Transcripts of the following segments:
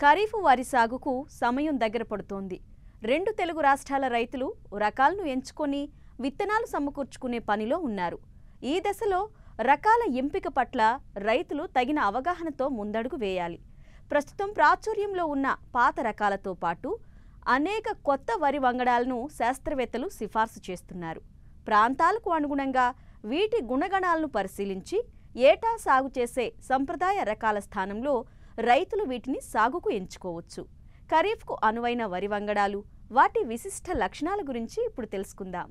ఖరీఫ్ వరి సాగుకు సమయం దగ్గర పడుతోంది రెండు తెలుగు రాష్ట్రాల రైతులు రకాలను ఎంచుకొని విత్తనాలు సమకూర్చుకునే పనిలో ఉన్నారు ఈ దశలో రకాల ఎంపిక పట్ల రైతులు తగిన అవగాహనతో ముందడుగు వేయాలి ప్రస్తుతం ప్రాచుర్యంలో ఉన్న పాత రకాలతో పాటు అనేక కొత్త వరి వంగడాలను శాస్త్రవేత్తలు సిఫార్సు చేస్తున్నారు ప్రాంతాలకు అనుగుణంగా వీటి గుణగణాలను పరిశీలించి ఏటా సాగు చేసే సంప్రదాయ రకాల స్థానంలో రైతులు వీటిని సాగుకు ఎంచుకోవచ్చు ఖరీఫ్కు అనువైన వరి వంగడాలు వాటి విశిష్ట లక్షణాల గురించి ఇప్పుడు తెలుసుకుందాం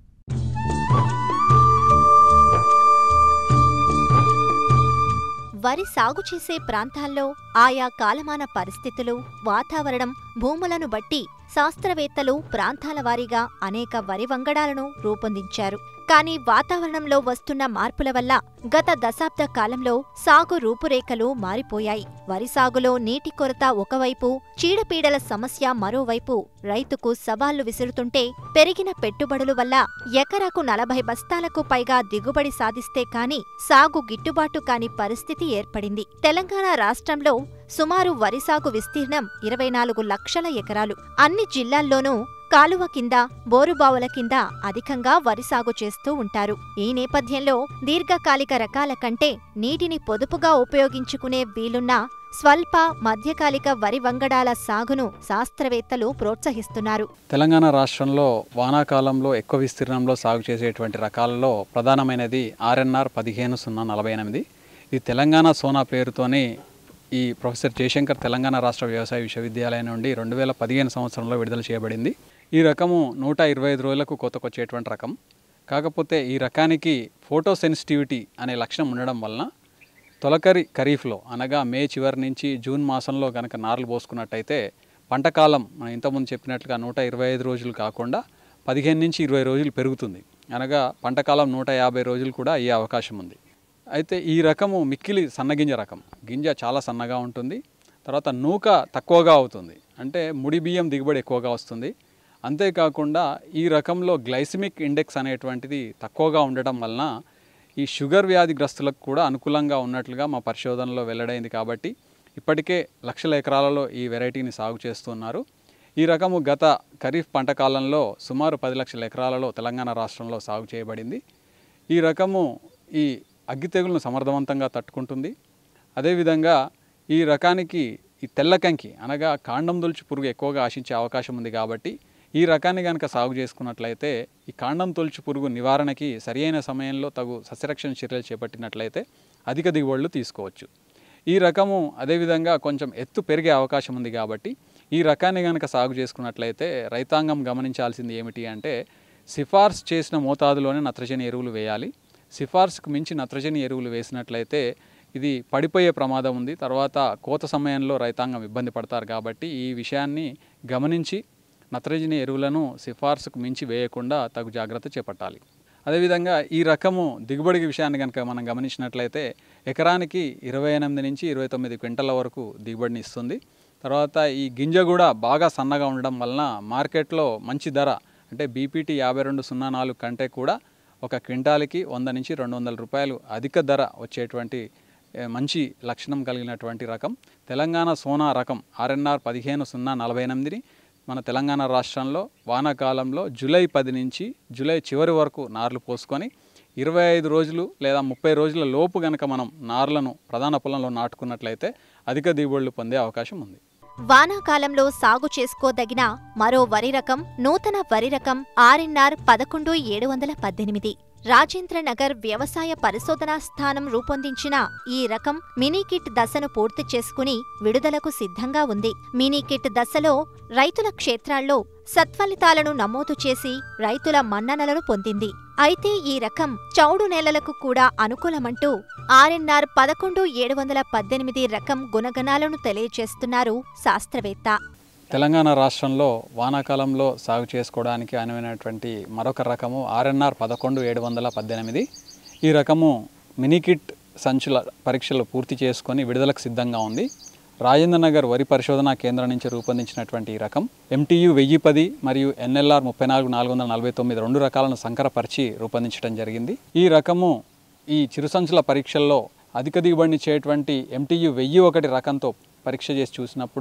వరి సాగు చేసే ప్రాంతాల్లో ఆయా కాలమాన పరిస్థితులు వాతావరణం భూములను బట్టి శాస్త్రవేత్తలు ప్రాంతాల వారీగా అనేక వరి వంగడాలను రూపొందించారు కానీ వాతావరణంలో వస్తున్న మార్పుల వల్ల గత దశాబ్ద కాలంలో సాగు రూపురేఖలు మారిపోయాయి వరి సాగులో నీటి కొరత ఒకవైపు చీడపీడల సమస్య మరోవైపు రైతుకు సవాళ్లు విసురుతుంటే పెరిగిన పెట్టుబడుల వల్ల ఎకరాకు నలభై బస్తాలకు పైగా దిగుబడి సాధిస్తే కాని సాగు గిట్టుబాటు కాని పరిస్థితి ఏర్పడింది తెలంగాణ రాష్ట్రంలో సుమారు వరి సాగు విస్తీర్ణం ఇరవై నాలుగు లక్షల ఎకరాలు అన్ని జిల్లాల్లోనూ కాలువ కింద బోరుబావుల కింద అధికంగా వరి సాగు చేస్తూ ఉంటారు ఈ నేపథ్యంలో దీర్ఘకాలిక రకాల కంటే నీటిని పొదుపుగా ఉపయోగించుకునే వీలున్న స్వల్ప మధ్యకాలిక వరి వంగడాల సాగును శాస్త్రవేత్తలు ప్రోత్సహిస్తున్నారు తెలంగాణ రాష్ట్రంలో వానాకాలంలో ఎక్కువ విస్తీర్ణంలో సాగు చేసేటువంటి రకాలలో ప్రధానమైనది ఆర్ఎన్ఆర్ పదిహేను సున్నా నలభై ఎనిమిది ఇది తెలంగాణ సోనా పేరుతోని ఈ ప్రొఫెసర్ జయశంకర్ తెలంగాణ రాష్ట్ర వ్యవసాయ విశ్వవిద్యాలయం నుండి రెండు వేల పదిహేను సంవత్సరంలో విడుదల చేయబడింది ఈ రకము నూట ఇరవై ఐదు రోజులకు కొత్తకొచ్చేటువంటి రకం కాకపోతే ఈ రకానికి ఫోటో సెన్సిటివిటీ అనే లక్షణం ఉండడం వలన తొలకరి ఖరీఫ్లో అనగా మే చివరి నుంచి జూన్ మాసంలో కనుక నార్లు పోసుకున్నట్టయితే పంటకాలం మనం ఇంతకుముందు చెప్పినట్లుగా నూట ఇరవై ఐదు రోజులు కాకుండా పదిహేను నుంచి ఇరవై రోజులు పెరుగుతుంది అనగా పంటకాలం నూట యాభై రోజులు కూడా అయ్యే అవకాశం ఉంది అయితే ఈ రకము మిక్కిలి సన్నగింజ రకం గింజ చాలా సన్నగా ఉంటుంది తర్వాత నూక తక్కువగా అవుతుంది అంటే ముడి బియ్యం దిగుబడి ఎక్కువగా వస్తుంది అంతేకాకుండా ఈ రకంలో గ్లైసిమిక్ ఇండెక్స్ అనేటువంటిది తక్కువగా ఉండటం వలన ఈ షుగర్ వ్యాధిగ్రస్తులకు కూడా అనుకూలంగా ఉన్నట్లుగా మా పరిశోధనలో వెల్లడైంది కాబట్టి ఇప్పటికే లక్షల ఎకరాలలో ఈ వెరైటీని సాగు చేస్తున్నారు ఈ రకము గత ఖరీఫ్ పంట కాలంలో సుమారు పది లక్షల ఎకరాలలో తెలంగాణ రాష్ట్రంలో సాగు చేయబడింది ఈ రకము ఈ అగ్గి తెగులను సమర్థవంతంగా తట్టుకుంటుంది అదేవిధంగా ఈ రకానికి ఈ తెల్లకంకి అనగా కాండం తొలుచు పురుగు ఎక్కువగా ఆశించే అవకాశం ఉంది కాబట్టి ఈ రకాన్ని కనుక సాగు చేసుకున్నట్లయితే ఈ కాండం తొలుచు పురుగు నివారణకి సరియైన సమయంలో తగు సస్యరక్షణ చర్యలు చేపట్టినట్లయితే అధిక దిగుబడులు తీసుకోవచ్చు ఈ రకము అదేవిధంగా కొంచెం ఎత్తు పెరిగే అవకాశం ఉంది కాబట్టి ఈ రకాన్ని కనుక సాగు చేసుకున్నట్లయితే రైతాంగం గమనించాల్సింది ఏమిటి అంటే సిఫార్సు చేసిన మోతాదులోనే నత్రజని ఎరువులు వేయాలి సిఫార్సుకు మించి నత్రజని ఎరువులు వేసినట్లయితే ఇది పడిపోయే ప్రమాదం ఉంది తర్వాత కోత సమయంలో రైతాంగం ఇబ్బంది పడతారు కాబట్టి ఈ విషయాన్ని గమనించి నత్రజని ఎరువులను సిఫార్సుకు మించి వేయకుండా తగు జాగ్రత్త చేపట్టాలి అదేవిధంగా ఈ రకము దిగుబడి విషయాన్ని కనుక మనం గమనించినట్లయితే ఎకరానికి ఇరవై ఎనిమిది నుంచి ఇరవై తొమ్మిది క్వింటల వరకు దిగుబడిని ఇస్తుంది తర్వాత ఈ గింజ కూడా బాగా సన్నగా ఉండడం వలన మార్కెట్లో మంచి ధర అంటే బీపీటీ యాభై రెండు సున్నా నాలుగు కంటే కూడా ఒక క్వింటాల్కి వంద నుంచి రెండు వందల రూపాయలు అధిక ధర వచ్చేటువంటి ఏ, మంచి లక్షణం కలిగినటువంటి రకం తెలంగాణ సోనా రకం ఆర్ఎన్ఆర్ పదిహేను సున్నా నలభై ఎనిమిదిని మన తెలంగాణ రాష్ట్రంలో వానాకాలంలో జూలై పది నుంచి జూలై చివరి వరకు నార్లు పోసుకొని ఇరవై ఐదు రోజులు లేదా ముప్పై రోజుల లోపు గనక మనం నార్లను ప్రధాన పొలంలో నాటుకున్నట్లయితే అధిక దిగుబడులు పొందే అవకాశం ఉంది వానాకాలంలో సాగు చేసుకోదగిన మరో వరి రకం నూతన వరి రకం ఆర్ఎన్ఆర్ పదకొండు ఏడు వందల పద్దెనిమిది రాజేంద్ర నగర్ వ్యవసాయ పరిశోధనా స్థానం రూపొందించిన ఈ రకం మినీ కిట్ దశను పూర్తి చేసుకుని విడుదలకు సిద్ధంగా ఉంది మినీ కిట్ దశలో రైతుల క్షేత్రాల్లో సత్ఫలితాలను నమోదు చేసి రైతుల మన్ననలను పొందింది అయితే ఈ రకం చౌడు నేలలకు కూడా అనుకూలమంటూ ఆర్ఎన్ఆర్ పదకొండు ఏడు వందల పద్దెనిమిది రకం గుణగణాలను తెలియజేస్తున్నారు శాస్త్రవేత్త తెలంగాణ రాష్ట్రంలో వానాకాలంలో సాగు చేసుకోవడానికి అనువైనటువంటి మరొక రకము ఆర్ఎన్ఆర్ పదకొండు ఏడు వందల పద్దెనిమిది ఈ రకము మినీకిట్ సంచుల పరీక్షలు పూర్తి చేసుకొని విడుదలకు సిద్ధంగా ఉంది రాజేంద్ర నగర్ వరి పరిశోధనా కేంద్రం నుంచి రూపొందించినటువంటి ఈ రకం ఎంటీయు వెయ్యి పది మరియు ఎన్ఎల్ఆర్ ముప్పై నాలుగు నాలుగు వందల నలభై తొమ్మిది రెండు రకాలను సంకరపరిచి రూపొందించడం జరిగింది ఈ రకము ఈ చిరుసంచుల పరీక్షల్లో అధిక దిగుబడిని చేయటువంటి ఎంటీయు వెయ్యి ఒకటి రకంతో పరీక్ష చేసి చూసినప్పుడు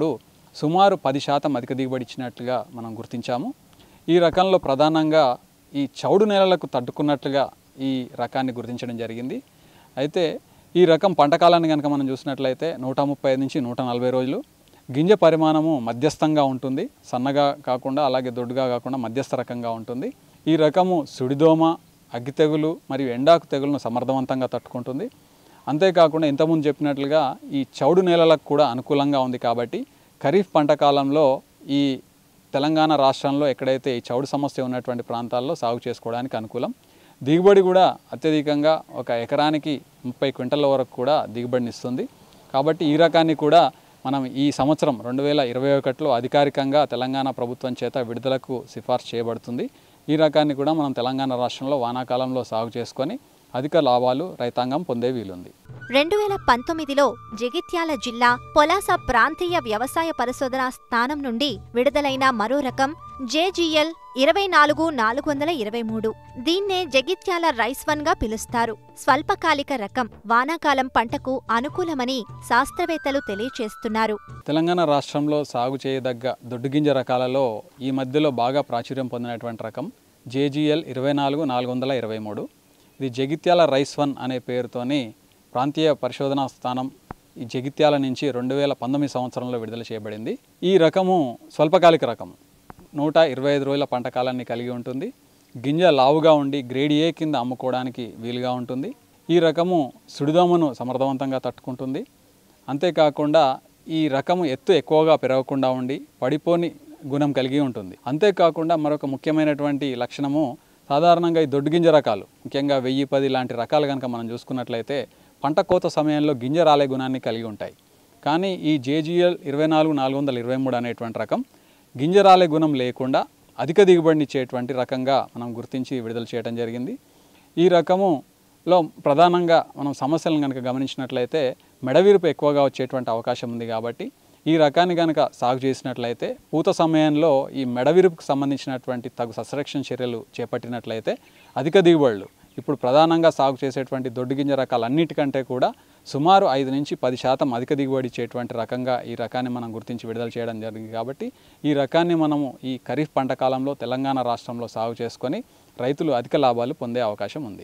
సుమారు పది శాతం అధిక దిగుబడి ఇచ్చినట్లుగా మనం గుర్తించాము ఈ రకంలో ప్రధానంగా ఈ చౌడు నేలలకు తట్టుకున్నట్లుగా ఈ రకాన్ని గుర్తించడం జరిగింది అయితే ఈ రకం పంట కాలాన్ని కనుక మనం చూసినట్లయితే నూట ముప్పై ఐదు నుంచి నూట నలభై రోజులు గింజ పరిమాణము మధ్యస్థంగా ఉంటుంది సన్నగా కాకుండా అలాగే దొడ్డుగా కాకుండా మధ్యస్థ రకంగా ఉంటుంది ఈ రకము సుడిదోమ అగ్గి తెగులు మరియు ఎండాకు తెగులను సమర్థవంతంగా తట్టుకుంటుంది అంతేకాకుండా ఇంతకుముందు చెప్పినట్లుగా ఈ చౌడు నేలలకు కూడా అనుకూలంగా ఉంది కాబట్టి ఖరీఫ్ పంట కాలంలో ఈ తెలంగాణ రాష్ట్రంలో ఎక్కడైతే ఈ చౌడు సమస్య ఉన్నటువంటి ప్రాంతాల్లో సాగు చేసుకోవడానికి అనుకూలం దిగుబడి కూడా అత్యధికంగా ఒక ఎకరానికి ముప్పై క్వింటల వరకు కూడా దిగుబడిని ఇస్తుంది కాబట్టి ఈ రకాన్ని కూడా మనం ఈ సంవత్సరం రెండు వేల ఇరవై ఒకటిలో అధికారికంగా తెలంగాణ ప్రభుత్వం చేత విడుదలకు సిఫార్సు చేయబడుతుంది ఈ రకాన్ని కూడా మనం తెలంగాణ రాష్ట్రంలో వానాకాలంలో సాగు చేసుకొని అధిక లాభాలు రైతాంగం పొందే వీలుంది రెండు వేల పంతొమ్మిదిలో జగిత్యాల జిల్లా పొలాస ప్రాంతీయ వ్యవసాయ పరిశోధనా స్థానం నుండి విడుదలైన మరో రకం జేజీఎల్ ఇరవై నాలుగు నాలుగు వందల ఇరవై మూడు దీన్నే జగిత్యాల రైస్ వన్ గా పిలుస్తారు స్వల్పకాలిక రకం వానాకాలం పంటకు అనుకూలమని శాస్త్రవేత్తలు తెలియచేస్తున్నారు తెలంగాణ రాష్ట్రంలో సాగు చేయదగ్గ దొడ్డుగింజ రకాలలో ఈ మధ్యలో బాగా ప్రాచుర్యం పొందినటువంటి రకం జేజీఎల్ ఇరవై నాలుగు నాలుగు వందల ఇరవై మూడు ఇది జగిత్యాల రైస్ వన్ అనే పేరుతోని ప్రాంతీయ పరిశోధనా స్థానం ఈ జగిత్యాల నుంచి రెండు వేల పంతొమ్మిది సంవత్సరంలో విడుదల చేయబడింది ఈ రకము స్వల్పకాలిక రకం నూట ఇరవై ఐదు రోజుల పంట కాలాన్ని కలిగి ఉంటుంది గింజ లావుగా ఉండి గ్రేడ్ ఏ కింద అమ్ముకోవడానికి వీలుగా ఉంటుంది ఈ రకము సుడిదోమను సమర్థవంతంగా తట్టుకుంటుంది అంతేకాకుండా ఈ రకము ఎత్తు ఎక్కువగా పెరగకుండా ఉండి పడిపోని గుణం కలిగి ఉంటుంది అంతేకాకుండా మరొక ముఖ్యమైనటువంటి లక్షణము సాధారణంగా ఈ దొడ్డు గింజ రకాలు ముఖ్యంగా వెయ్యి పది లాంటి రకాలు కనుక మనం చూసుకున్నట్లయితే పంట కోత సమయంలో గింజ రాలే గుణాన్ని కలిగి ఉంటాయి కానీ ఈ జేజీఎల్ ఇరవై నాలుగు నాలుగు వందల ఇరవై మూడు అనేటువంటి రకం గింజ రాలే గుణం లేకుండా అధిక దిగుబడిని ఇచ్చేటువంటి రకంగా మనం గుర్తించి విడుదల చేయడం జరిగింది ఈ రకములో ప్రధానంగా మనం సమస్యలను కనుక గమనించినట్లయితే మెడవిరుపు ఎక్కువగా వచ్చేటువంటి అవకాశం ఉంది కాబట్టి ఈ రకాన్ని కనుక సాగు చేసినట్లయితే పూత సమయంలో ఈ మెడవిరుపుకు సంబంధించినటువంటి తగు సస్రక్షణ చర్యలు చేపట్టినట్లయితే అధిక దిగుబడులు ఇప్పుడు ప్రధానంగా సాగు చేసేటువంటి దొడ్డు గింజ రకాలన్నిటికంటే కూడా సుమారు ఐదు నుంచి పది శాతం అధిక దిగుబడి ఇచ్చేటువంటి రకంగా ఈ రకాన్ని మనం గుర్తించి విడుదల చేయడం జరిగింది కాబట్టి ఈ రకాన్ని మనము ఈ ఖరీఫ్ పంట కాలంలో తెలంగాణ రాష్ట్రంలో సాగు చేసుకొని రైతులు అధిక లాభాలు పొందే అవకాశం ఉంది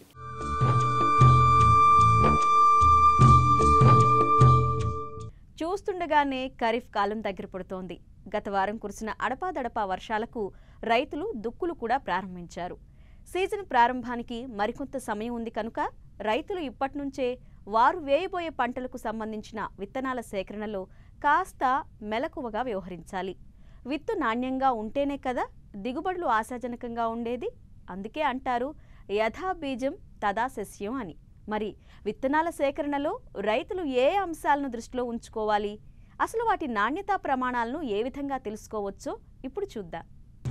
చూస్తుండగానే ఖరీఫ్ కాలం దగ్గర పడుతోంది గత వారం కురిసిన అడపాదడపా వర్షాలకు రైతులు దుక్కులు కూడా ప్రారంభించారు సీజన్ ప్రారంభానికి మరికొంత సమయం ఉంది కనుక రైతులు ఇప్పటినుంచే వారు వేయబోయే పంటలకు సంబంధించిన విత్తనాల సేకరణలో కాస్త మెలకువగా వ్యవహరించాలి విత్తు నాణ్యంగా ఉంటేనే కదా దిగుబడులు ఆశాజనకంగా ఉండేది అందుకే అంటారు యథా బీజం తదా సస్యం అని మరి విత్తనాల సేకరణలో రైతులు ఏ అంశాలను దృష్టిలో ఉంచుకోవాలి అసలు వాటి నాణ్యతా ప్రమాణాలను ఏ విధంగా తెలుసుకోవచ్చో ఇప్పుడు చూద్దాం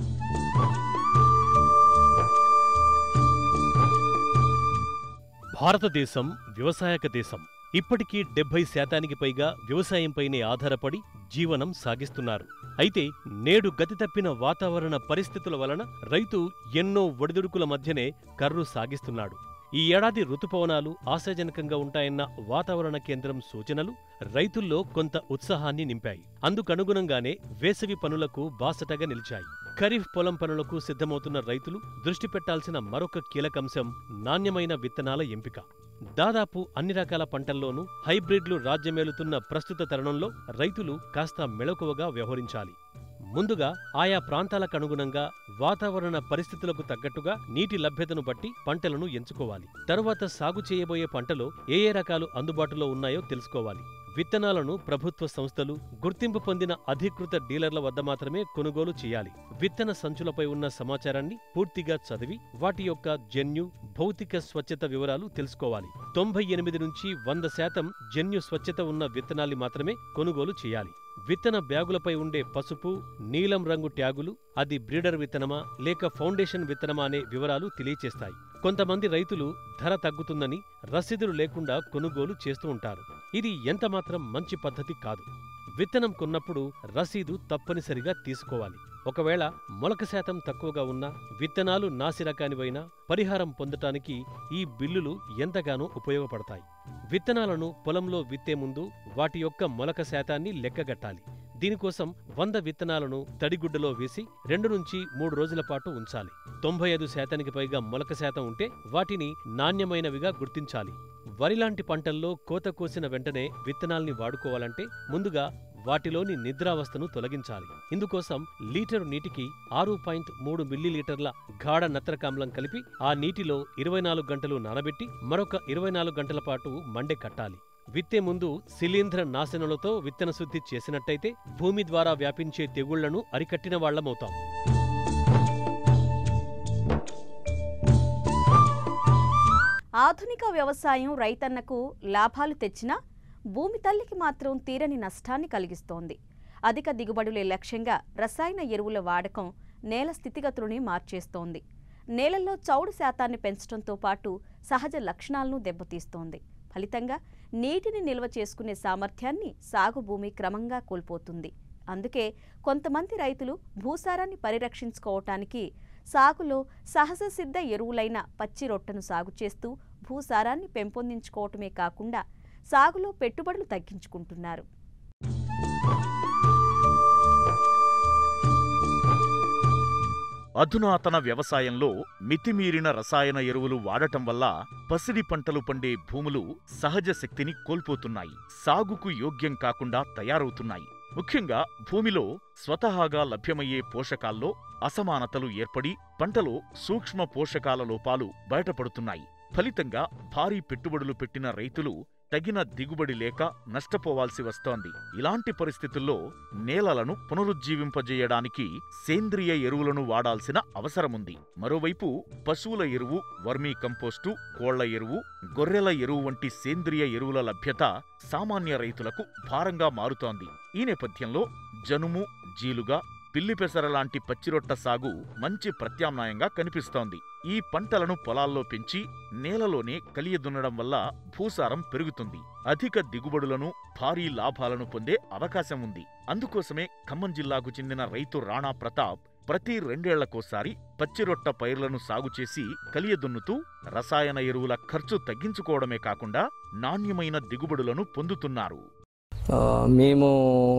భారతదేశం వ్యవసాయక దేశం ఇప్పటికీ డెబ్బై శాతానికి పైగా వ్యవసాయంపైనే ఆధారపడి జీవనం సాగిస్తున్నారు అయితే నేడు గతి తప్పిన వాతావరణ పరిస్థితుల వలన రైతు ఎన్నో ఒడిదుడుకుల మధ్యనే కర్రు సాగిస్తున్నాడు ఈ ఏడాది రుతుపవనాలు ఆశాజనకంగా ఉంటాయన్న వాతావరణ కేంద్రం సూచనలు రైతుల్లో కొంత ఉత్సాహాన్ని నింపాయి అందుకనుగుణంగానే వేసవి పనులకు బాసటగా నిలిచాయి ఖరీఫ్ పొలం పనులకు సిద్ధమవుతున్న రైతులు దృష్టి పెట్టాల్సిన మరొక కీలకంశం నాణ్యమైన విత్తనాల ఎంపిక దాదాపు అన్ని రకాల పంటల్లోనూ హైబ్రిడ్లు రాజ్యమేలుతున్న ప్రస్తుత తరుణంలో రైతులు కాస్త మెళకువగా వ్యవహరించాలి ముందుగా ఆయా ప్రాంతాలకు అనుగుణంగా వాతావరణ పరిస్థితులకు తగ్గట్టుగా నీటి లభ్యతను బట్టి పంటలను ఎంచుకోవాలి తరువాత సాగు చేయబోయే పంటలో ఏ ఏ రకాలు అందుబాటులో ఉన్నాయో తెలుసుకోవాలి విత్తనాలను ప్రభుత్వ సంస్థలు గుర్తింపు పొందిన అధికృత డీలర్ల వద్ద మాత్రమే కొనుగోలు చేయాలి విత్తన సంచులపై ఉన్న సమాచారాన్ని పూర్తిగా చదివి వాటి యొక్క జన్యు భౌతిక స్వచ్ఛత వివరాలు తెలుసుకోవాలి తొంభై ఎనిమిది నుంచి వంద శాతం జన్యు స్వచ్ఛత ఉన్న విత్తనాల్ని మాత్రమే కొనుగోలు చేయాలి విత్తన బ్యాగులపై ఉండే పసుపు నీలం రంగు ట్యాగులు అది బ్రీడర్ విత్తనమా లేక ఫౌండేషన్ విత్తనమా అనే వివరాలు తెలియచేస్తాయి కొంతమంది రైతులు ధర తగ్గుతుందని రసీదులు లేకుండా కొనుగోలు చేస్తూ ఉంటారు ఇది ఎంతమాత్రం మంచి పద్ధతి కాదు విత్తనం కొన్నప్పుడు రసీదు తప్పనిసరిగా తీసుకోవాలి ఒకవేళ మొలక శాతం తక్కువగా ఉన్నా విత్తనాలు నాసిరకానివైనా పరిహారం పొందటానికి ఈ బిల్లులు ఎంతగానో ఉపయోగపడతాయి విత్తనాలను పొలంలో విత్తే ముందు వాటి యొక్క మొలక శాతాన్ని లెక్కగట్టాలి దీనికోసం వంద విత్తనాలను తడిగుడ్డలో వేసి రెండు నుంచి మూడు రోజుల పాటు ఉంచాలి తొంభై ఐదు శాతానికి పైగా మొలక శాతం ఉంటే వాటిని నాణ్యమైనవిగా గుర్తించాలి వరిలాంటి పంటల్లో కోత కోసిన వెంటనే విత్తనాల్ని వాడుకోవాలంటే ముందుగా వాటిలోని నిద్రావస్థను తొలగించాలి ఇందుకోసం లీటరు నీటికి ఆరు పాయింట్ మూడు మిల్లీలీటర్ల గాఢ నత్రకామ్లం కలిపి ఆ నీటిలో ఇరవై నాలుగు గంటలు నానబెట్టి మరొక ఇరవై నాలుగు గంటల పాటు మండే కట్టాలి విత్తే ముందు శిలీంధ్ర నాశనలతో విత్తన శుద్ధి చేసినట్టయితే భూమి ద్వారా వ్యాపించే తెగుళ్లను అరికట్టిన వాళ్లమవుతాం ఆధునిక వ్యవసాయం రైతన్నకు లాభాలు తెచ్చినా భూమి తల్లికి మాత్రం తీరని నష్టాన్ని కలిగిస్తోంది అధిక దిగుబడులే లక్ష్యంగా రసాయన ఎరువుల వాడకం నేల స్థితిగతులని మార్చేస్తోంది నేలల్లో చౌడు శాతాన్ని పెంచడంతో పాటు సహజ లక్షణాలను దెబ్బతీస్తోంది ఫలితంగా నీటిని నిల్వ చేసుకునే సామర్థ్యాన్ని సాగు భూమి క్రమంగా కోల్పోతుంది అందుకే కొంతమంది రైతులు భూసారాన్ని పరిరక్షించుకోవటానికి సాగులో సహజ సిద్ధ ఎరువులైన పచ్చి రొట్టెను సాగు చేస్తూ భూసారాన్ని పెంపొందించుకోవటమే కాకుండా సాగులో పెట్టుబడులు తగ్గించుకుంటున్నారు అధునాతన వ్యవసాయంలో మితిమీరిన రసాయన ఎరువులు వాడటం వల్ల పసిడి పంటలు పండే భూములు సహజ శక్తిని కోల్పోతున్నాయి సాగుకు యోగ్యం కాకుండా తయారవుతున్నాయి ముఖ్యంగా భూమిలో స్వతహాగా లభ్యమయ్యే పోషకాల్లో అసమానతలు ఏర్పడి పంటలో సూక్ష్మ పోషకాల లోపాలు బయటపడుతున్నాయి ఫలితంగా భారీ పెట్టుబడులు పెట్టిన రైతులు తగిన దిగుబడి లేక నష్టపోవాల్సి వస్తోంది ఇలాంటి పరిస్థితుల్లో నేలలను పునరుజ్జీవింపజేయడానికి సేంద్రియ ఎరువులను వాడాల్సిన అవసరముంది మరోవైపు పశువుల ఎరువు వర్మీ కంపోస్టు కోళ్ల ఎరువు గొర్రెల ఎరువు వంటి సేంద్రియ ఎరువుల లభ్యత సామాన్య రైతులకు భారంగా మారుతోంది ఈ నేపథ్యంలో జనుము జీలుగా పిల్లిపెసర లాంటి పచ్చిరొట్ట సాగు మంచి ప్రత్యామ్నాయంగా కనిపిస్తోంది ఈ పంటలను పొలాల్లో పెంచి నేలలోనే కలియదున్నడం వల్ల భూసారం పెరుగుతుంది అధిక దిగుబడులను భారీ లాభాలను పొందే అవకాశం ఉంది అందుకోసమే ఖమ్మం జిల్లాకు చెందిన రైతు రాణా ప్రతాప్ ప్రతి రెండేళ్లకోసారి పచ్చిరొట్ట పైర్లను సాగు చేసి కలియదున్నుతూ రసాయన ఎరువుల ఖర్చు తగ్గించుకోవడమే కాకుండా నాణ్యమైన దిగుబడులను పొందుతున్నారు ఆ, మేము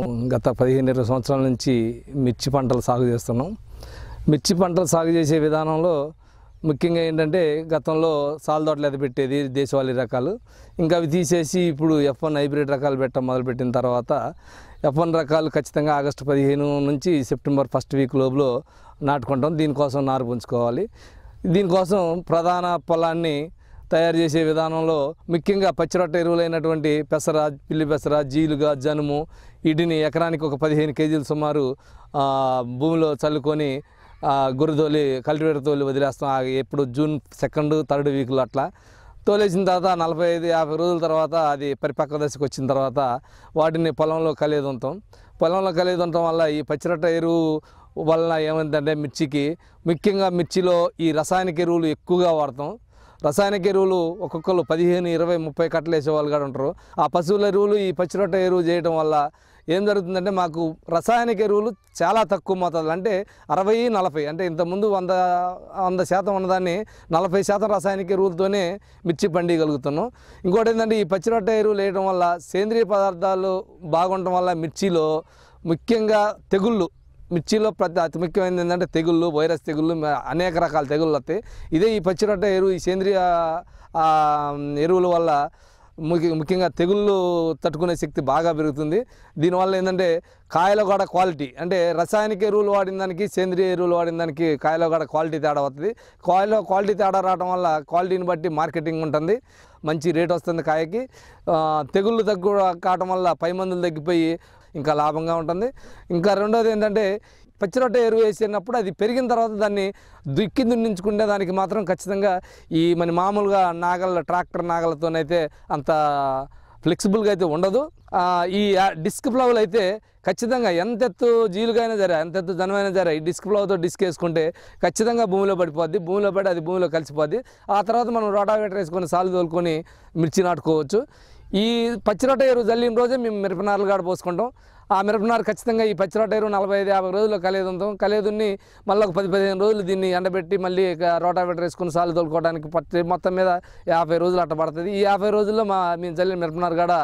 గత పదిహేను ఇరవై సంవత్సరాల నుంచి మిర్చి పంటలు సాగు చేస్తున్నాం మిర్చి పంటలు సాగు చేసే విధానంలో ముఖ్యంగా ఏంటంటే గతంలో సాలదోటలు ఎదపెట్టేది దేశవాళీ రకాలు ఇంకా అవి తీసేసి ఇప్పుడు ఎఫ్ వన్ హైబ్రిడ్ రకాలు పెట్టడం మొదలుపెట్టిన తర్వాత ఎఫ్ వన్ రకాలు ఖచ్చితంగా ఆగస్టు పదిహేను నుంచి సెప్టెంబర్ ఫస్ట్ వీక్ లోపల నాటుకుంటాం దీనికోసం నారు పుంజుకోవాలి దీనికోసం ప్రధాన పొలాన్ని తయారు చేసే విధానంలో ముఖ్యంగా పచ్చిరొట్ట ఎరువులైనటువంటి పెసర పిల్లి పెసర జీలుగా జనుము వీటిని ఎకరానికి ఒక పదిహేను కేజీలు సుమారు ఆ, భూమిలో చల్లుకొని ఆ, గొర్రెతోలి కల్టివేటర్ తోలి వదిలేస్తాం ఆ, ఎప్పుడు జూన్ సెకండ్ థర్డ్ వీక్లో అట్లా తోలేసిన తర్వాత నలభై ఐదు యాభై రోజుల తర్వాత అది పరిపక్వ దశకు వచ్చిన తర్వాత వాటిని పొలంలో కలియదుంటాం పొలంలో కలియదుంటం వల్ల ఈ పచ్చిరొట్ట ఎరువు వలన ఏమైందంటే మిర్చికి ముఖ్యంగా మిర్చిలో ఈ రసాయనిక ఎరువులు ఎక్కువగా వాడతాం రసాయనిక ఎరువులు ఒక్కొక్కరు పదిహేను ఇరవై ముప్పై కట్టలు వేసేవాళ్ళు కూడా ఉంటారు ఆ పశువుల ఎరువులు ఈ పచ్చిరొట్ట ఎరువు చేయడం వల్ల ఏం జరుగుతుందంటే మాకు రసాయనిక ఎరువులు చాలా తక్కువ మోతాదులు అంటే అరవై నలభై అంటే ఇంతకుముందు వంద వంద శాతం ఉన్నదాన్ని నలభై శాతం రసాయనిక ఎరువులతోనే మిర్చి పండియగలుగుతున్నాం ఇంకోటి ఏంటంటే ఈ పచ్చిరొట్ట ఎరువులు వేయడం వల్ల సేంద్రియ పదార్థాలు బాగుండటం వల్ల మిర్చిలో ముఖ్యంగా తెగుళ్ళు మిర్చిలో ప్రతి అతి ముఖ్యమైనది ఏంటంటే తెగుళ్ళు వైరస్ తెగుళ్ళు మ- అనేక రకాల తెగుళ్ళు వస్తాయి ఇదే ఈ పచ్చిరొట్ట ఎరువు ఈ సేంద్రియ ఆ, ఎరువుల వల్ల ముఖ్య ముఖ్యంగా తెగుళ్ళు తట్టుకునే శక్తి బాగా పెరుగుతుంది దీనివల్ల ఏంటంటే కాయలో కూడా క్వాలిటీ అంటే రసాయనిక ఎరువులు వాడిన దానికి సేంద్రియ ఎరువులు వాడిన దానికి కాయలో కూడా క్వాలిటీ తేడా వస్తుంది కాయలో క్వాలిటీ తేడా రావడం వల్ల క్వాలిటీని బట్టి మార్కెటింగ్ ఉంటుంది మంచి రేట్ వస్తుంది కాయకి ఆ, తెగుళ్ళు తగ్గు కావటం వల్ల పై మందులు తగ్గిపోయి ఇంకా లాభంగా ఉంటుంది ఇంకా రెండోది ఏంటంటే పచ్చిరొట్ట ఎరువు వేసినప్పుడు అది పెరిగిన తర్వాత దాన్ని దుక్కి దున్నించుకునే దానికి మాత్రం ఖచ్చితంగా ఈ మన మామూలుగా నాగల ట్రాక్టర్ నాగలతోనైతే అంత ఫ్లెక్సిబుల్గా అయితే ఉండదు ఆ, ఈ డిస్క్ ప్లవ్లు అయితే ఖచ్చితంగా ఎంత ఎత్తు జీలుగా అయినా సరే ఎంత ఎత్తు జనమైనా సరే ఈ డిస్క్ ప్లవ్తో డిస్క్ వేసుకుంటే ఖచ్చితంగా భూమిలో పడిపోద్ది భూమిలో పడి అది భూమిలో కలిసిపోద్ది ఆ తర్వాత మనం రోటావేటర్ వేసుకొని సాలు తోలుకొని మిర్చి నాటుకోవచ్చు ఈ పచ్చిరొట్ట ఎరువు జల్లిన రోజే మేము మిరపనారులు కాడ పోసుకుంటాం ఆ మిరపనారు ఖచ్చితంగా ఈ పచ్చిరొట్ట ఎరువు నలభై ఐదు యాభై రోజుల్లో కలియదుంటాం కలియదున్ని మళ్ళీ ఒక పది పదిహేను రోజులు దీన్ని ఎండబెట్టి మళ్ళీ ఇక రోటావేటర్ వేసుకుని సాలు తోలుకోవడానికి పట్టి మొత్తం మీద యాభై రోజులు అట్ట పడుతుంది ఈ యాభై రోజుల్లో మా మేము చల్లిన మిరపనారు కాడ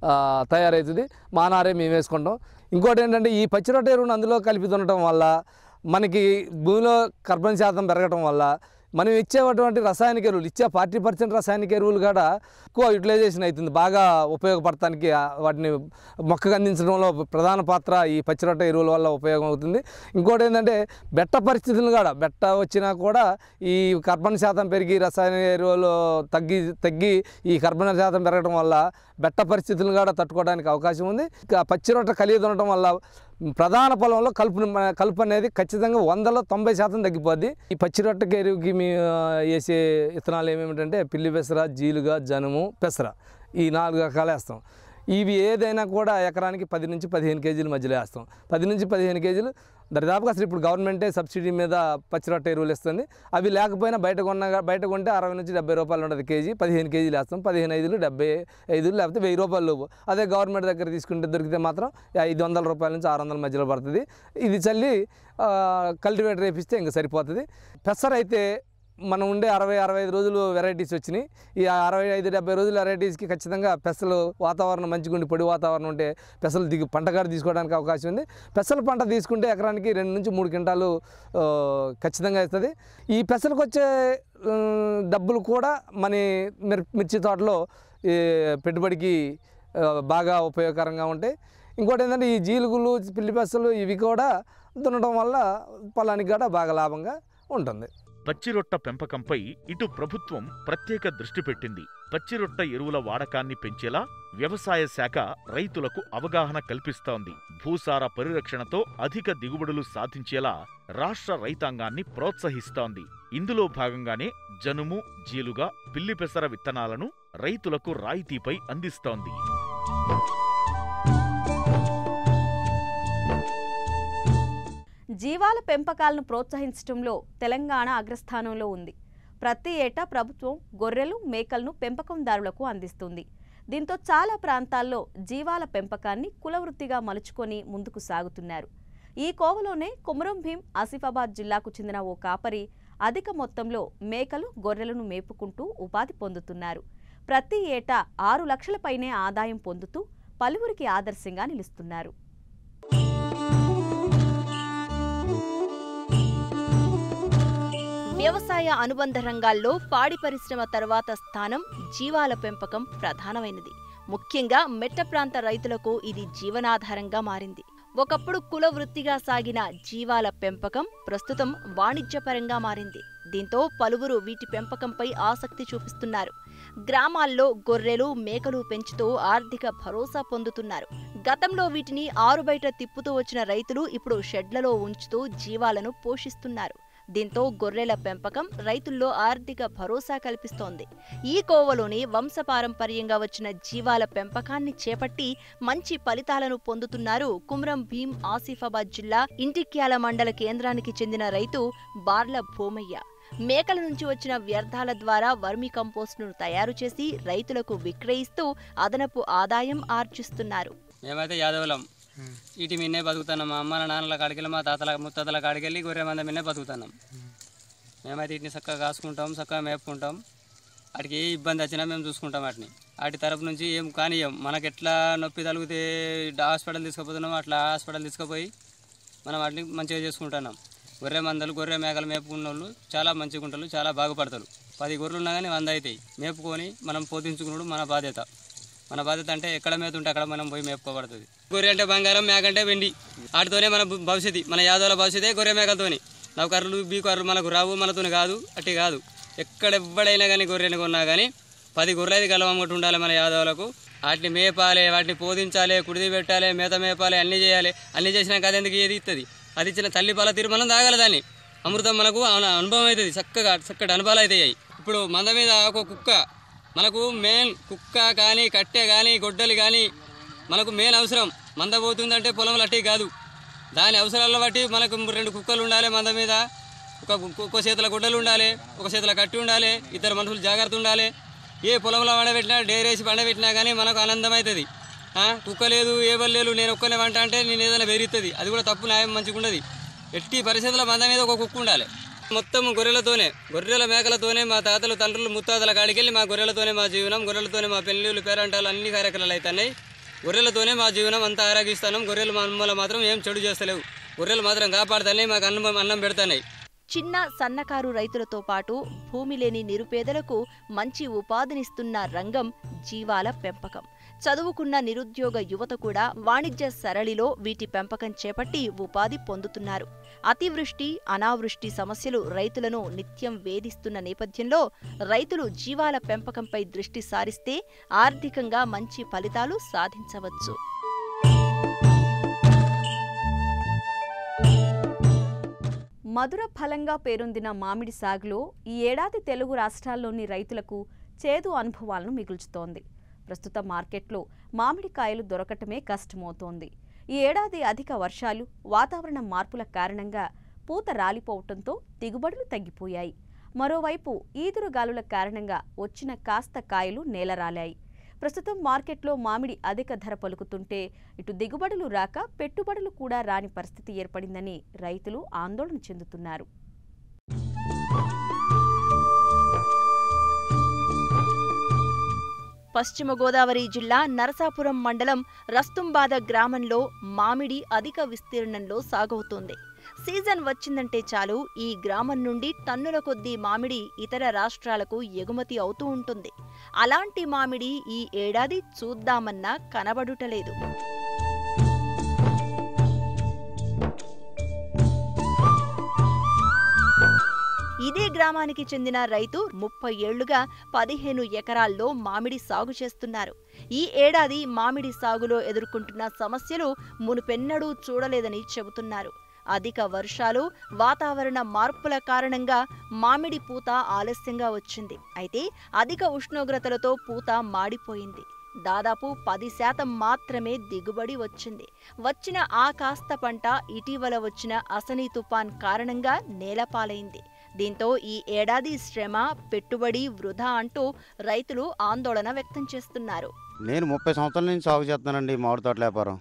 ఆ, తయారవుతుంది మా నారే మేము వేసుకుంటాం ఇంకోటి ఏంటంటే ఈ పచ్చి రొట్టె ఎరువును అందులో కలిపి దున్నటం వల్ల మనకి భూమిలో కర్బన శాతం పెరగటం వల్ల మనం ఇచ్చేటువంటి రసాయనిక ఎరువులు ఇచ్చే ఫార్టీ పర్సెంట్ రసాయనిక ఎరువులు కూడా ఎక్కువ యూటిలైజేషన్ అవుతుంది బాగా ఉపయోగపడటానికి ఆ వాటిని మొక్కకు అందించడంలో ప్రధాన పాత్ర ఈ పచ్చిరొట్ట ఎరువుల వల్ల ఉపయోగం అవుతుంది ఇంకోటి ఏంటంటే బెట్ట పరిస్థితులు కూడా బెట్ట వచ్చినా కూడా ఈ కర్బన శాతం పెరిగి రసాయన ఎరువులు తగ్గి తగ్గి ఈ కర్బన శాతం పెరగడం వల్ల బెట్ట పరిస్థితులను కూడా తట్టుకోవడానికి అవకాశం ఉంది ఇంకా పచ్చిరొట్ట కలిగి ఉండటం వల్ల ప్రధాన పొలంలో కలుపు కలుపు అనేది ఖచ్చితంగా వందలో తొంభై శాతం తగ్గిపోద్ది ఈ పచ్చిరొట్టకి ఎరువుకి మీ ఆ, వేసే విత్తనాలు ఏమేమిటంటే పిల్లి పెసర జీలుగా జనుము పెసర ఈ నాలుగు రకాలు వేస్తాం ఇవి ఏదైనా కూడా ఎకరానికి పది నుంచి పదిహేను కేజీల మధ్యలో వేస్తాం పది నుంచి పదిహేను కేజీలు దరిదాపుగా అసలు ఇప్పుడు గవర్నమెంటే సబ్సిడీ మీద పచ్చిరొట్ట ఎరువులు ఇస్తుంది అవి లేకపోయినా బయట కొన్న బయట కొంటే అరవై నుంచి డెబ్బై రూపాయలు ఉంటుంది కేజీ పదిహేను కేజీలు వేస్తాం పదిహేను ఐదులు డెబ్బై ఐదులు లేకపోతే వెయ్యి రూపాయలు లోపు అదే గవర్నమెంట్ దగ్గర తీసుకుంటే దొరికితే మాత్రం ఐదు వందల రూపాయల నుంచి ఆరు వందల మధ్యలో పడుతుంది ఇది చల్లి కల్టివేటర్ వేపిస్తే ఇంకా సరిపోతుంది పెసర అయితే మనం ఉండే అరవై అరవై ఐదు రోజులు వెరైటీస్ వచ్చినాయి ఈ అరవై ఐదు డెబ్బై రోజుల వెరైటీస్కి ఖచ్చితంగా పెసలు వాతావరణం మంచిగా ఉండి పొడి వాతావరణం ఉంటే పెసలు దిగు పంటగాడు తీసుకోవడానికి అవకాశం ఉంది పెసల పంట తీసుకుంటే ఎకరానికి రెండు నుంచి మూడు క్వింటాలు ఆ, ఖచ్చితంగా ఇస్తుంది ఈ పెసలకు వచ్చే ఆ, డబ్బులు కూడా మన మిర్ మిర్చి తోటలో ఈ పెట్టుబడికి ఆ, బాగా ఉపయోగకరంగా ఉంటాయి ఇంకోటి ఏంటంటే ఈ జీలుగులు పిల్లి పెసలు ఇవి కూడా దున్నడం వల్ల పొలానికి కూడా బాగా లాభంగా ఉంటుంది పచ్చిరొట్ట పెంపకంపై ఇటు ప్రభుత్వం ప్రత్యేక దృష్టి పెట్టింది పచ్చిరొట్ట ఎరువుల వాడకాన్ని పెంచేలా వ్యవసాయ శాఖ రైతులకు అవగాహన కల్పిస్తోంది భూసార పరిరక్షణతో అధిక దిగుబడులు సాధించేలా రాష్ట్ర రైతాంగాన్ని ప్రోత్సహిస్తోంది ఇందులో భాగంగానే జనుము జీలుగా పిల్లి పెసర విత్తనాలను రైతులకు రాయితీపై అందిస్తోంది జీవాల పెంపకాలను ప్రోత్సహించడంలో తెలంగాణ అగ్రస్థానంలో ఉంది ప్రతి ఏటా ప్రభుత్వం గొర్రెలు మేకలను పెంపకందారులకు అందిస్తుంది దీంతో చాలా ప్రాంతాల్లో జీవాల పెంపకాన్ని కులవృత్తిగా మలుచుకొని ముందుకు సాగుతున్నారు ఈ కోవలోనే కుమరం భీం ఆసిఫాబాద్ జిల్లాకు చెందిన ఓ కాపరి అధిక మొత్తంలో మేకలు గొర్రెలను మేపుకుంటూ ఉపాధి పొందుతున్నారు ప్రతి ఏటా ఆరు లక్షల పైనే ఆదాయం పొందుతూ పలువురికి ఆదర్శంగా నిలుస్తున్నారు వ్యవసాయ అనుబంధ రంగాల్లో పాడి పరిశ్రమ తర్వాత స్థానం జీవాల పెంపకం ప్రధానమైనది ముఖ్యంగా మెట్ట ప్రాంత రైతులకు ఇది జీవనాధారంగా మారింది ఒకప్పుడు కుల వృత్తిగా సాగిన జీవాల పెంపకం ప్రస్తుతం వాణిజ్యపరంగా మారింది దీంతో పలువురు వీటి పెంపకంపై ఆసక్తి చూపిస్తున్నారు గ్రామాల్లో గొర్రెలు మేకలు పెంచుతూ ఆర్థిక భరోసా పొందుతున్నారు గతంలో వీటిని ఆరుబయట తిప్పుతూ వచ్చిన రైతులు ఇప్పుడు షెడ్లలో ఉంచుతూ జీవాలను పోషిస్తున్నారు దీంతో గొర్రెల పెంపకం రైతుల్లో ఆర్థిక భరోసా కల్పిస్తోంది ఈ కోవలోని వంశపారంపర్యంగా వచ్చిన జీవాల పెంపకాన్ని చేపట్టి మంచి ఫలితాలను పొందుతున్నారు కుమ్రం భీం ఆసిఫాబాద్ జిల్లా ఇంటిక్యాల మండల కేంద్రానికి చెందిన రైతు బార్ల భూమయ్య మేకల నుంచి వచ్చిన వ్యర్థాల ద్వారా వర్మి కంపోస్ట్ను తయారు చేసి రైతులకు విక్రయిస్తూ అదనపు ఆదాయం ఆర్జిస్తున్నారు మేమైతే యాదవులం ఇటు మిన్నే బతుకుతున్నాం మా అమ్మ నాన్నల కాడికెళ్ళి మా తాతల ముత్తాతల కాడికెళ్ళి గొర్రె మంద మిన్నే బతుకుతున్నాం మేమైతే వీటిని చక్కగా కాసుకుంటాం చక్కగా మేపుకుంటాం వాటికి ఏ ఇబ్బంది వచ్చినా మేము చూసుకుంటాం వాటిని వాటి తరపు నుంచి ఏం కానియం మనకి ఎట్లా నొప్పి తగిలితే హాస్పిటల్ తీసుకుపోతున్నాం అట్లా హాస్పిటల్ తీసుకుపోయి మనం వాటిని మంచిగా చేసుకుంటున్నాం గొర్రె మందలు గొర్రె మేకలు మేపుకున్న వాళ్ళు చాలా మంచిగా ఉంటారు చాలా బాగుపడతారు పది గొర్రెలు ఉన్నా కానీ వంద అవుతాయి మేపుకొని మనం పోషించుకున్నాడు మన బాధ్యత మన బాధ్యత అంటే ఎక్కడ మేత ఉంటే అక్కడ మనం పోయి మేపుకోబడుతుంది గొర్రె అంటే బంగారం మేక అంటే వెండి వాటితోనే మన భ- భవిష్యత్తు మన యాదవుల భవిష్యత్తే గొర్రె మేకలతోని నౌకర్లు బీకర్లు మనకు రావు మనతోని కాదు అట్టి కాదు ఎక్కడ ఎవ్వడైనా కానీ గొర్రెని కొన్నా కానీ పది గొర్రెలు కలవమ్మటి ఉండాలి మన యాదవులకు వాటిని మేపాలి వాటిని పోదించాలి కుడిది పెట్టాలి మేత మేపాలి అన్నీ చేయాలి అన్నీ చేసినాక అది ఎందుకు ఏది ఇస్తుంది అది ఇచ్చిన తల్లి పాల తీరు మనం తాగాలి దాన్ని అమృతం మనకు అను- అనుభవం అవుతుంది చక్కగా చక్కటి అనుభవాలు అవుతాయి ఇప్పుడు మంద మీద ఒక కుక్క మనకు మెయిన్ కుక్క కానీ కట్టె కానీ గొడ్డలి కానీ మనకు మెయిన్ అవసరం మంద పోతుందంటే పొలంలో అట్టి కాదు దాని అవసరాలను బట్టి మనకు రెండు కుక్కలు ఉండాలి మంద మీద ఒక ఒక చేతుల గుడ్డలు ఉండాలి ఒక చేతుల కట్టి ఉండాలి ఇద్దరు మనుషులు జాగ్రత్త ఉండాలి ఏ పొలంలో వండబెట్టినా డేరేసి పండబెట్టినా కానీ మనకు ఆనందం అవుతుంది ఆ, కుక్క లేదు ఏ బలు లేదు నేను ఒక్కనే వంట అంటే నేను ఏదైనా బెరుగుతుంది అది కూడా తప్పు న్యాయం మంచిగా ఉండదు ఎట్టి పరిస్థితుల మంద మీద ఒక కుక్క ఉండాలి మొత్తం గొర్రెలతోనే గొర్రెల మేకలతోనే మా తాతలు తండ్రులు ముత్తాతల కాడికెళ్ళి మా గొర్రెలతోనే మా జీవనం గొర్రెలతోనే మా పెళ్ళిళ్ళు పేరంటాలు అన్ని కార్యక్రమాలు అవుతున్నాయి గొర్రెలతోనే మా జీవనం అంతా ఆరాగిస్తున్నాం గొర్రెలు మమ్మల్ని మాత్రం ఏం చెడు చేస్తలేవు గొర్రెలు మాత్రం కాపాడుతాయి మాకు అన్నం అన్నం పెడతాయి చిన్న సన్నకారు రైతులతో పాటు భూమి లేని నిరుపేదలకు మంచి ఉపాధినిస్తున్న రంగం జీవాల పెంపకం చదువుకున్న నిరుద్యోగ యువత కూడా వాణిజ్య సరళిలో వీటి పెంపకం చేపట్టి ఉపాధి పొందుతున్నారు అతివృష్టి అనావృష్టి సమస్యలు రైతులను నిత్యం వేధిస్తున్న నేపథ్యంలో రైతులు జీవాల పెంపకంపై దృష్టి సారిస్తే ఆర్థికంగా మంచి ఫలితాలు సాధించవచ్చు మధుర ఫలంగా పేరొందిన మామిడి సాగులో ఈ ఏడాది తెలుగు రాష్ట్రాల్లోని రైతులకు చేదు అనుభవాలను మిగుల్చుతోంది ప్రస్తుత మార్కెట్లో మామిడికాయలు దొరకటమే కష్టమవుతోంది ఈ ఏడాది అధిక వర్షాలు వాతావరణ మార్పుల కారణంగా పూత రాలిపోవటంతో దిగుబడులు తగ్గిపోయాయి మరోవైపు ఈదురుగాలుల కారణంగా వచ్చిన కాస్త కాయలు నేలరాలాయి ప్రస్తుతం మార్కెట్లో మామిడి అధిక ధర పలుకుతుంటే ఇటు దిగుబడులు రాక పెట్టుబడులు కూడా రాని పరిస్థితి ఏర్పడిందని రైతులు ఆందోళన చెందుతున్నారు పశ్చిమ గోదావరి జిల్లా నరసాపురం మండలం రస్తుంబాద గ్రామంలో మామిడి అధిక విస్తీర్ణంలో సాగవుతోంది సీజన్ వచ్చిందంటే చాలు ఈ గ్రామం నుండి టన్నుల కొద్దీ మామిడి ఇతర రాష్ట్రాలకు ఎగుమతి అవుతూ ఉంటుంది అలాంటి మామిడి ఈ ఏడాది చూద్దామన్నా కనబడుటలేదు ఇదే గ్రామానికి చెందిన రైతు ముప్పై ఏళ్లుగా పదిహేను ఎకరాల్లో మామిడి సాగు చేస్తున్నారు ఈ ఏడాది మామిడి సాగులో ఎదుర్కొంటున్న సమస్యలు మునుపెన్నడూ చూడలేదని చెబుతున్నారు అధిక వర్షాలు వాతావరణ మార్పుల కారణంగా మామిడి పూత ఆలస్యంగా వచ్చింది అయితే అధిక ఉష్ణోగ్రతలతో పూత మాడిపోయింది దాదాపు పది శాతం మాత్రమే దిగుబడి వచ్చింది వచ్చిన ఆ కాస్త పంట ఇటీవల వచ్చిన అసనీ తుఫాన్ కారణంగా నేలపాలైంది దీంతో ఈ ఏడాది శ్రమ పెట్టుబడి వృధా అంటూ రైతులు ఆందోళన వ్యక్తం చేస్తున్నారు నేను ముప్పై సంవత్సరాల నుంచి సాగు చేస్తున్నానండి ఈ మామిడి తోటల వ్యాపారం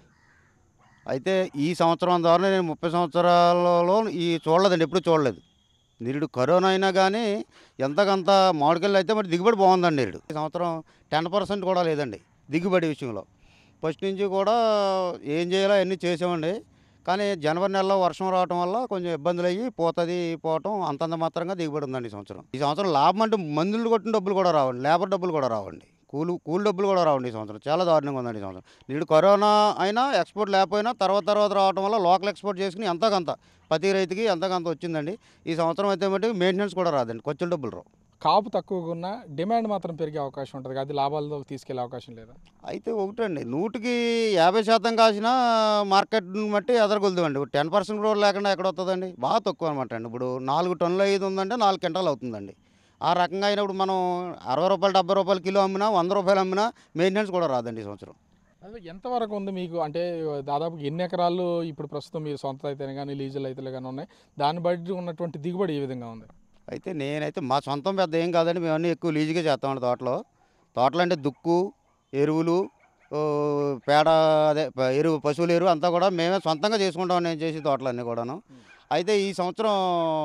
అయితే ఈ సంవత్సరం ద్వారా నేను ముప్పై సంవత్సరాలలో ఈ చూడలేదండి ఎప్పుడు చూడలేదు నిరుడు కరోనా అయినా కానీ ఎంతకంత మామిడికాయలు అయితే మరి దిగుబడి బాగుందండి నిరుడు ఈ సంవత్సరం టెన్ పర్సెంట్ కూడా లేదండి దిగుబడి విషయంలో ఫస్ట్ నుంచి కూడా ఏం చేయాలో అన్నీ చేసామండి కానీ జనవరి నెలలో వర్షం రావడం వల్ల కొంచెం ఇబ్బందులు అయ్యి పోతుంది పోవటం అంతంత మాత్రంగా దిగుబడి ఉందండి ఈ సంవత్సరం ఈ సంవత్సరం లాభం అంటే మందులు కొట్టిన డబ్బులు కూడా రావండి లేబర్ డబ్బులు కూడా రావండి కూలి కూలి డబ్బులు కూడా రావండి ఈ సంవత్సరం చాలా దారుణంగా ఉందండి ఈ సంవత్సరం నేడు కరోనా అయినా ఎక్స్పోర్ట్ లేకపోయినా తర్వాత తర్వాత రావడం వల్ల లోకల్ ఎక్స్పోర్ట్ చేసుకుని ఎంతకంత ప్రతి రైతుకి ఎంతకంత వచ్చిందండి ఈ సంవత్సరం అయితే మట్టి మెయింటెనెన్స్ కూడా రాదండి ఖర్చుల డబ్బులు రావు కాపు తక్కువగా ఉన్నా డిమాండ్ మాత్రం పెరిగే అవకాశం ఉంటుంది అది లాభాలలోకి తీసుకెళ్లే అవకాశం లేదా అయితే ఒకటండి నూటికి యాభై శాతం కాసిన మార్కెట్ని బట్టి ఎదరగొలుదామండి టెన్ పర్సెంట్ కూడా లేకుండా ఎక్కడ వస్తుందండి బాగా తక్కువ అనమాట అండి ఇప్పుడు నాలుగు టన్నులు ఐదు ఉందంటే నాలుగు క్వింటాలు అవుతుందండి ఆ రకంగా అయినప్పుడు మనం అరవై రూపాయలు డెబ్బై రూపాయలు కిలో అమ్మినా వంద రూపాయలు అమ్మినా మెయింటెనెన్స్ కూడా రాదండి ఈ సంవత్సరం అదే ఎంతవరకు ఉంది మీకు అంటే దాదాపు ఎన్ని ఎకరాలు ఇప్పుడు ప్రస్తుతం మీరు సొంత అయితేనే కానీ లీజులు అయితే కానీ ఉన్నాయి దాన్ని బట్టి ఉన్నటువంటి దిగుబడి ఏ విధంగా ఉంది అయితే నేనైతే మా సొంతం పెద్ద ఏం కాదండి మేము అన్నీ ఎక్కువ లీజుగా చేస్తామండి తోటలో తోటలో అంటే దుక్కు ఎరువులు ఓ, పేడ అదే ప- ఎరువు పశువుల ఎరువు అంతా కూడా మేమే సొంతంగా చేసుకుంటాం నేను చేసి తోటలన్నీ కూడాను అయితే ఈ సంవత్సరం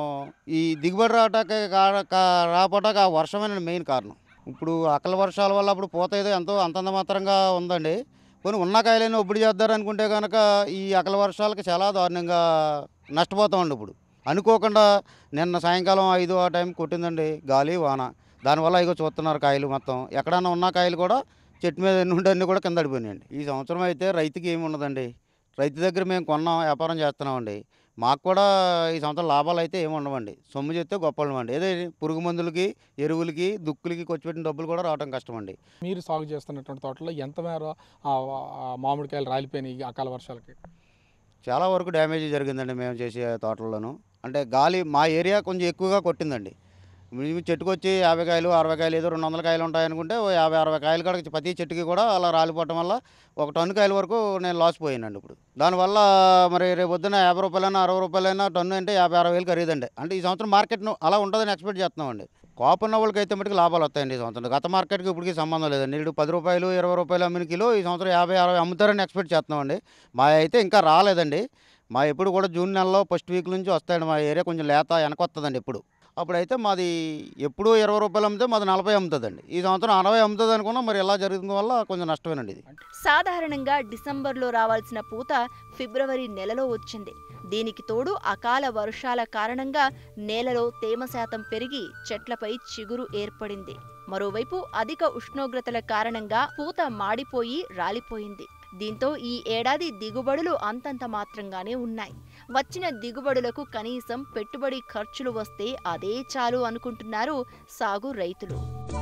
ఈ దిగుబడి రావటానికి కా- కా- రాపోవటానికి ఆ వర్షమైన మెయిన్ కారణం ఇప్పుడు అకల వర్షాల వల్ల అప్పుడు పూత ఏదో ఎంతో అంతంత మాత్రంగా ఉందండి కొన్ని ఉన్న కాయలైనా ఒప్పుడు చేద్దారనుకుంటే కనుక ఈ అకల వర్షాలకి చాలా దారుణంగా నష్టపోతామండి ఇప్పుడు అనుకోకుండా నిన్న సాయంకాలం ఐదు ఆ టైం కొట్టిందండి గాలి వాన దానివల్ల ఇగో చూస్తున్నారు కాయలు మొత్తం ఎక్కడన్నా ఉన్న కాయలు కూడా చెట్టు మీద ఎన్ని ఉంటే అన్నీ కూడా కింద పడిపోయినాయండి ఈ సంవత్సరం అయితే రైతుకి ఏమి ఉండదండి రైతు దగ్గర మేము కొన్నాం వ్యాపారం చేస్తున్నామండి మాకు కూడా ఈ సంవత్సరం లాభాలు అయితే ఏమి ఉండవండి సొమ్ము చేస్తే గొప్పలండి ఏదో పురుగు మందులకి ఎరువులకి దుక్కులకి ఖర్చు పెట్టిన డబ్బులు కూడా రావడం కష్టమండి మీరు సాగు చేస్తున్నటువంటి తోటలో ఎంత మేర ఆ ఆ మామిడికాయలు రాలిపోయినాయి ఈ అకాల వర్షాలకి చాలా వరకు డ్యామేజ్ జరిగిందండి మేము చేసే తోటల్లోనూ అంటే గాలి మా ఏరియా కొంచెం ఎక్కువగా కొట్టిందండి మేము చెట్టుకు వచ్చి యాభై కాయలు అరవై కాయలు ఏదో రెండు వందల కాయలు ఉంటాయనుకుంటే ఓ యాభై అరవై కాయలు కూడా ప్రతి చెట్టుకి కూడా అలా రాలిపోవటం వల్ల ఒక టన్ను కాయల వరకు నేను లాస్ పోయానండి ఇప్పుడు దానివల్ల మరి రేపు పొద్దున యాభై రూపాయలైనా అరవై రూపాయలైనా టన్ను అంటే యాభై అరవై వేలు ఖరీదండి అంటే ఈ సంవత్సరం మార్కెట్ అలా ఉంటుందని ఎక్స్పెక్ట్ చేస్తున్నామండి కాపు ఉన్న వాళ్ళకి అయితే మటుకు లాభాలు వస్తాయండి ఈ సంవత్సరం గత మార్కెట్కి ఇప్పటికి సంబంధం లేదండి ఇప్పుడు పది రూపాయలు ఇరవై రూపాయలు అమ్మిన కిలో ఈ సంవత్సరం యాభై అరవై అమ్ముతారని ఎక్స్పెక్ట్ చేస్తున్నామండి మా అయితే ఇంకా రాలేదండి మా ఎప్పుడు కూడా జూన్ నెలలో ఫస్ట్ వీక్ నుంచి వస్తాయండి మా ఏరియా కొంచెం లేత వెనకొస్తుందండి ఎప్పుడు అప్పుడైతే మాది ఎప్పుడూ ఇరవై రూపాయలు అమ్మితే మాది నలభై అమ్ముతుందండి ఈ సంవత్సరం అరవై అమ్ముతుంది అనుకున్నా మరి ఎలా జరుగుతుంది వల్ల కొంచెం నష్టమేనండి ఇది సాధారణంగా డిసెంబర్లో రావాల్సిన పూత ఫిబ్రవరి నెలలో వచ్చింది దీనికి తోడు అకాల వర్షాల కారణంగా నేలలో తేమ శాతం పెరిగి చెట్లపై చిగురు ఏర్పడింది మరోవైపు అధిక ఉష్ణోగ్రతల కారణంగా పూత మాడిపోయి రాలిపోయింది దీంతో ఈ ఏడాది దిగుబడులు అంతంత మాత్రంగానే ఉన్నాయి వచ్చిన దిగుబడులకు కనీసం పెట్టుబడి ఖర్చులు వస్తే అదే చాలు అనుకుంటున్నారు సాగు రైతులు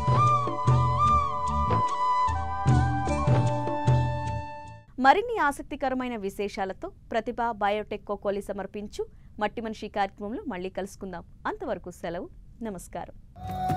మరిన్ని ఆసక్తికరమైన విశేషాలతో ప్రతిభ బయోటెక్ కోకోలి సమర్పించు మట్టి మనిషి కార్యక్రమంలో మళ్ళీ కలుసుకుందాం అంతవరకు సెలవు నమస్కారం